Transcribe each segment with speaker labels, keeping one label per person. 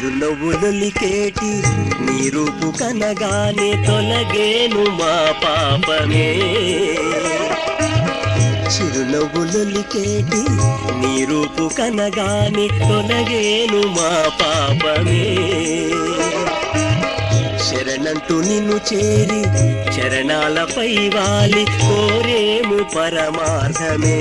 Speaker 1: చిరునవ్వులొలికేటి నీ రూపు కనగానే తొలగేను మా పాపమే చిరునవ్వులొలికేటి నీ రూపు కనగానే తొలగేను మా పాపమే శరణంటూ నిన్ను చేరి చరణాలపై వాలి కోరేము పరమార్థమే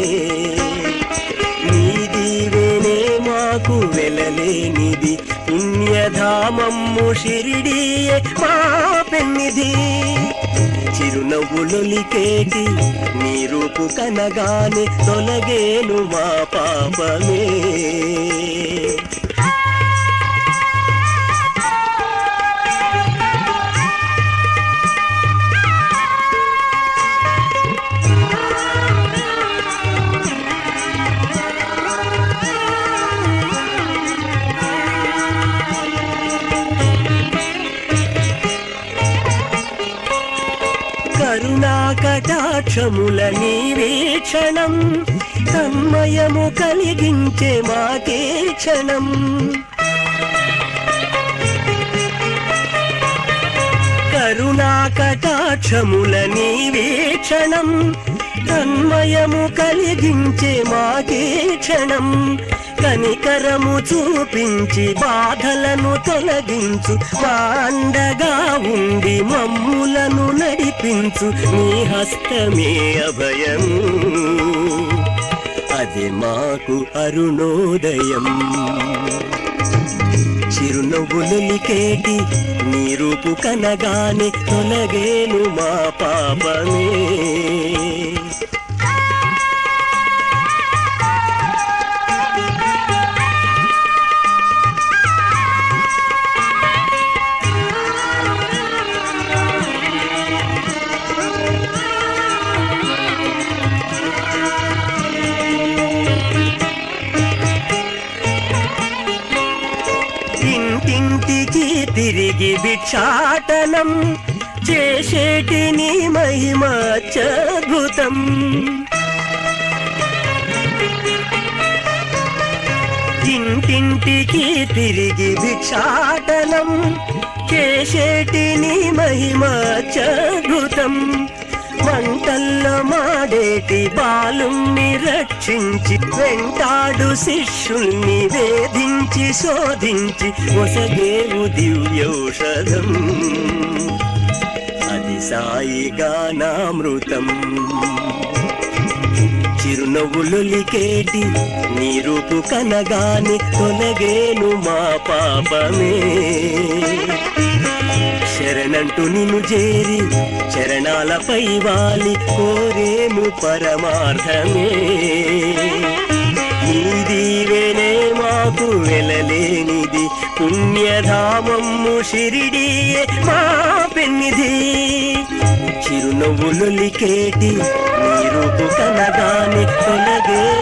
Speaker 1: నీ దీవెనే మాకు వెలలేనిది పుణ్యధామమ్ము షిరిడియే మా పెన్నిధి చిరునవ్వులొలికేటి నీ రూపు కనగానే తొలగేను మా పాపమే కరుణా కటాక్షముల నీవీక్షణం తన్మయము కలిగించే మాకే క్షణం కరుణా కటాక్షముల నీవీక్షణం తన్మయము కలిగించే మాకే క్షణం కనికరము చూపించి బాధలను తొలగించు మా అండగా ఉండి మమ్ములను నడిపించు నీ హస్తమే అభయం అది మాకు అరుణోదయం చిరునవ్వులొలికేటి నీ రూపు కనగానే తొలగేను మా పాపమే ఇంటింటికి తిరిగి భిక్షాటనం చేసేటి నీ మహిమ అత్యద్భుతం ఇంటింటికి తిరిగి భిక్షాటనం చేసేటి నీ మహిమ అత్యద్భుతం మంటల్లో మాడేటి బాలుణ్ణి రక్షించి వెంటాడు శిష్యుల్ని వేధించి శోధించి ఒసగేవు దివ్యౌషధం అది సాయి గానామృతం చిరునవ్వులొలికేటి నీ రూపు కనగాని తొలగేను మా పాపమే శరణంటూ నిన్ను చేరి చరణాలపై వాలి కోరేము పరమార్థమే నీ దీవెనే మాకు వెలలేనిది పుణ్యధామమ్ము షిరిడియే మా పెన్నిధి చిరునవ్వులొలికేటి నీ రూపు కనగానే తొలగే